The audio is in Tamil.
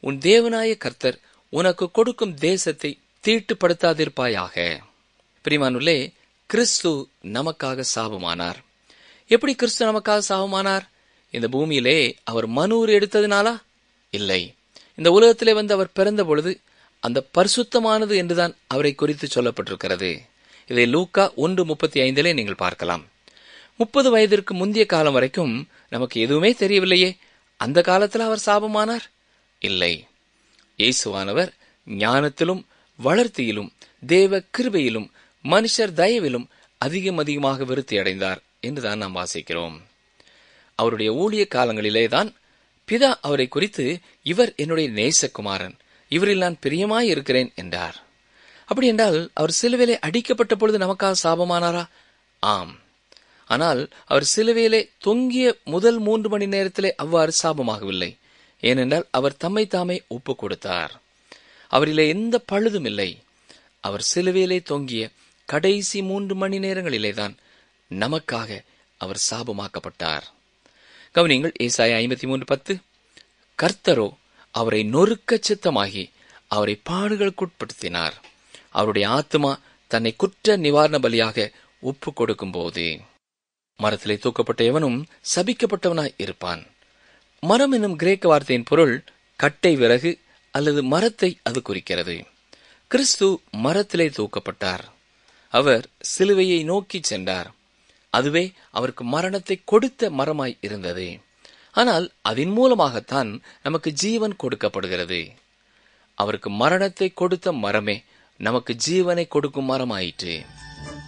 உன் தேவனாய கர்த்தர் உனக்கு கொடுக்கும் தேசத்தை தீட்டுப்படுத்தாதிருப்பாயாக பிரிமானுள்ளே கிறிஸ்து நமக்காக சாபமானார் எப்படி கிறிஸ்து நமக்காக சாபமானார் இந்த பூமியிலே அவர் மனூர் எடுத்ததினாலா இல்லை இந்த உலகத்திலே வந்து அவர் பிறந்த பொழுது அந்த பரிசுத்தமானது என்றுதான் அவரை குறித்து சொல்லப்பட்டிருக்கிறது இதை லூக்கா ஒன்று முப்பத்தி ஐந்திலே நீங்கள் பார்க்கலாம் முப்பது வயதிற்கு முந்தைய காலம் வரைக்கும் நமக்கு எதுவுமே தெரியவில்லையே அந்த காலத்தில் அவர் சாபமானார் இல்லை இயேசுவானவர் ஞானத்திலும் வளர்த்தியிலும் தேவ கிருபையிலும் மனுஷர் தயவிலும் அதிகம் அதிகமாக விருத்தி அடைந்தார் என்றுதான் நாம் வாசிக்கிறோம் அவருடைய ஊழிய காலங்களிலே தான் பிதா அவரை குறித்து இவர் என்னுடைய நேசகுமாரன் இவரில் நான் பிரியமாய் இருக்கிறேன் என்றார் அப்படி என்றால் அவர் சிலுவையிலே அடிக்கப்பட்ட பொழுது நமக்காக சாபமானாரா ஆம் ஆனால் அவர் சிலுவையிலே தொங்கிய முதல் மூன்று மணி நேரத்திலே அவ்வாறு சாபமாகவில்லை ஏனென்றால் அவர் தம்மை தாமே ஒப்பு கொடுத்தார் அவரிலே எந்த பழுதும் இல்லை அவர் சிலுவையிலே தொங்கிய கடைசி மூன்று மணி நேரங்களிலேதான் நமக்காக அவர் சாபமாக்கப்பட்டார் கவனிங்கள் ஏசாய ஐம்பத்தி மூன்று பத்து கர்த்தரோ அவரை நொறுக்க சித்தமாகி அவரை பாடுகளுக்குட்படுத்தினார் அவருடைய ஆத்மா தன்னை குற்ற நிவாரண பலியாக ஒப்பு கொடுக்கும் போது மரத்திலே தூக்கப்பட்ட எவனும் சபிக்கப்பட்டவனாய் இருப்பான் மரம் என்னும் கிரேக்க வார்த்தையின் பொருள் கட்டை விறகு அல்லது மரத்தை அது குறிக்கிறது கிறிஸ்து மரத்திலே தூக்கப்பட்டார் அவர் சிலுவையை நோக்கி சென்றார் அதுவே அவருக்கு மரணத்தை கொடுத்த மரமாய் இருந்தது ஆனால் அதன் மூலமாகத்தான் நமக்கு ஜீவன் கொடுக்கப்படுகிறது அவருக்கு மரணத்தை கொடுத்த மரமே நமக்கு ஜீவனை கொடுக்கும் மரமாயிற்று